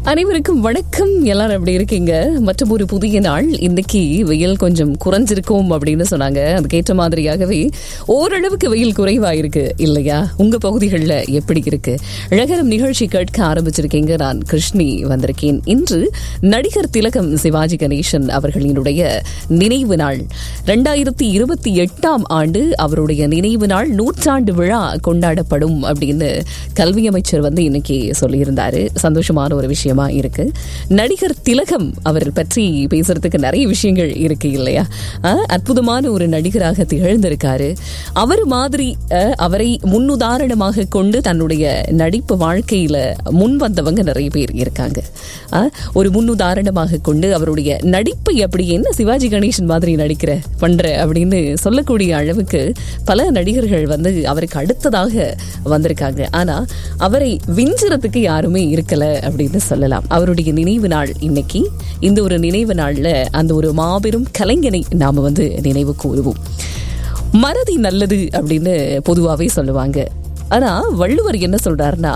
அனைவருக்கும் வணக்கம் எல்லாரும் எப்படி இருக்கீங்க மற்றும் ஒரு புதிய நாள் இன்னைக்கு வெயில் கொஞ்சம் குறைஞ்சிருக்கும் அப்படின்னு சொன்னாங்க அதுக்கேற்ற மாதிரியாகவே ஓரளவுக்கு வெயில் குறைவா இருக்கு இல்லையா உங்க பகுதிகளில் எப்படி இருக்கு அழகரம் நிகழ்ச்சி கேட்க ஆரம்பிச்சிருக்கீங்க நான் கிருஷ்ணி வந்திருக்கேன் இன்று நடிகர் திலகம் சிவாஜி கணேசன் அவர்களினுடைய நினைவு நாள் ரெண்டாயிரத்தி இருபத்தி எட்டாம் ஆண்டு அவருடைய நினைவு நாள் நூற்றாண்டு விழா கொண்டாடப்படும் அப்படின்னு கல்வி அமைச்சர் வந்து இன்னைக்கு சொல்லியிருந்தாரு சந்தோஷமான ஒரு விஷயமா இருக்கு நடிகர் திலகம் அவர் பற்றி பேசுறதுக்கு நிறைய விஷயங்கள் இருக்கு இல்லையா அஹ், அற்புதமான ஒரு நடிகராக திகழ்ந்திருக்காரு அவர் மாதிரி அஹ், அவரை முன்னுதாரணமாக கொண்டு தன்னுடைய நடிப்பு வாழ்க்கையில முன் வந்தவங்க நிறைய பேர் இருக்காங்க அஹ், ஒரு முன்னுதாரணமாக கொண்டு அவருடைய நடிப்பை அப்படி என்ன சிவாஜி கணேசன் மாதிரி நடிக்கிற பண்ற அப்படின்னு சொல்லக்கூடிய அளவுக்கு பல நடிகர்கள் வந்து அவருக்கு அடுத்ததாக வந்திருக்காங்க ஆனா அவரை விஞ்சுறதுக்கு யாருமே இருக்கல அப்படின்னு சொல்லலாம் அவருடைய நினைவு நாள் இன்னைக்கு இந்த ஒரு நினைவு நாள்ல அந்த ஒரு மாபெரும் கலைஞனை நாம வந்து நினைவு கூறுவோம் மறதி நல்லது அப்படின்னு பொதுவாவே சொல்லுவாங்க ஆனா வள்ளுவர் என்ன சொல்றாருன்னா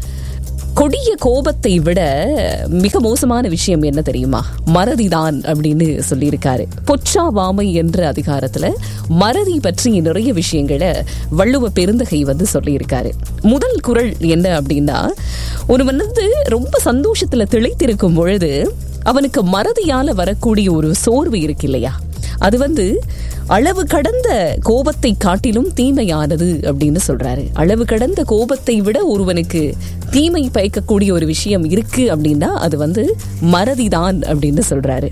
கொடிய கோபத்தை விட மிக மோசமான விஷயம் என்ன தெரியுமா மறதிதான் அப்படின்னு சொல்லியிருக்காரு பொச்சாவாமை என்ற அதிகாரத்துல மறதி பற்றி நிறைய விஷயங்களை வள்ளுவ பெருந்தகை வந்து சொல்லியிருக்காரு முதல் குறள் என்ன அப்படின்னா ஒருவன் வந்து ரொம்ப சந்தோஷத்துல திளைத்திருக்கும் பொழுது அவனுக்கு மறதியால வரக்கூடிய ஒரு சோர்வு இருக்கு இல்லையா அது வந்து அளவு கடந்த கோபத்தை காட்டிலும் தீமையானது அப்படின்னு சொல்றாரு அளவு கடந்த கோபத்தை விட ஒருவனுக்கு தீமை பயக்கக்கூடிய ஒரு விஷயம் இருக்கு அப்படின்னா அது வந்து மறதிதான் அப்படின்னு சொல்றாரு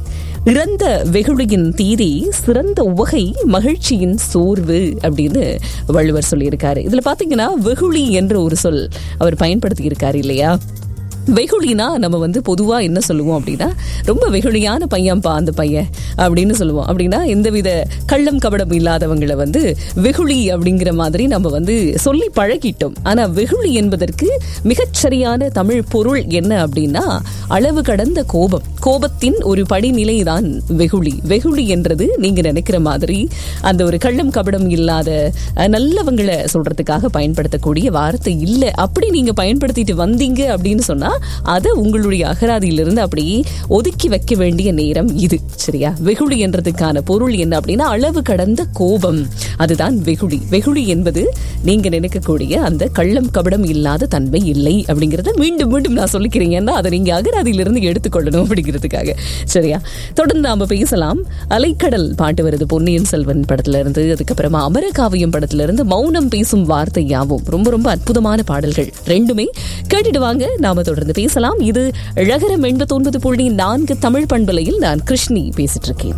இறந்த வெகுளியின் தீதி சிறந்த உவகை மகிழ்ச்சியின் சோர்வு அப்படின்னு வள்ளுவர் சொல்லியிருக்காரு இதுல பாத்தீங்கன்னா வெகுளி என்ற ஒரு சொல் அவர் பயன்படுத்தி இருக்காரு இல்லையா வெகுளினா நம்ம வந்து பொதுவா என்ன சொல்லுவோம் அப்படின்னா ரொம்ப வெகுளியான பையன்பா அந்த பையன் அப்படின்னு சொல்லுவோம் அப்படின்னா எந்தவித கள்ளம் கபடம் இல்லாதவங்களை வந்து வெகுளி அப்படிங்கிற மாதிரி நம்ம வந்து சொல்லி பழகிட்டோம் ஆனா வெகுளி என்பதற்கு மிகச்சரியான தமிழ் பொருள் என்ன அப்படின்னா அளவு கடந்த கோபம் கோபத்தின் ஒரு படிநிலை தான் வெகுளி வெகுளி என்றது நீங்க நினைக்கிற மாதிரி அந்த ஒரு கள்ளம் கபடம் இல்லாத அஹ், நல்லவங்களை சொல்றதுக்காக பயன்படுத்தக்கூடிய வார்த்தை இல்லை அப்படி நீங்க பயன்படுத்திட்டு வந்தீங்க அப்படின்னு சொன்னா அதை உங்களுடைய அகராதியிலிருந்து அப்படியே ஒதுக்கி வைக்க வேண்டிய நேரம் இது சரியா வெகுளி என்றதுக்கான பொருள் என்ன அப்படின்னா அளவு கடந்த கோபம் அதுதான் வெகுளி வெகுளி என்பது நீங்க நினைக்கக்கூடிய அந்த கள்ளம் கபடம் இல்லாத தன்மை இல்லை அப்படிங்கறத மீண்டும் மீண்டும் நான் சொல்லிக்கிறேன் ஏன்னா அதை நீங்க அகராதியிலிருந்து எடுத்துக்கொள்ளணும் அப்படிங்கிறதுக்காக சரியா தொடர்ந்து நாம பேசலாம் அலைக்கடல் பாட்டு வருது பொன்னியின் செல்வன் படத்துல இருந்து அதுக்கப்புறமா அமரகாவியம் படத்துல இருந்து மௌனம் பேசும் வார்த்தை யாவும் ரொம்ப ரொம்ப அற்புதமான பாடல்கள் ரெண்டுமே கேட்டுட்டு வாங்க நாம தொடர்ந்து பேசலாம் இது ழகரம் எண்பத்தி ஒன்பது புள்ளி நான்கு தமிழ் பண்பலையில் நான் கிருஷ்ணி பேசிட்டு இருக்கேன்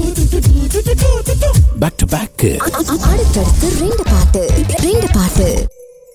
பேக் டு பேக் அடுத்தடுத்து ரெண்டு பாட்டு ரெண்டு பாட்டு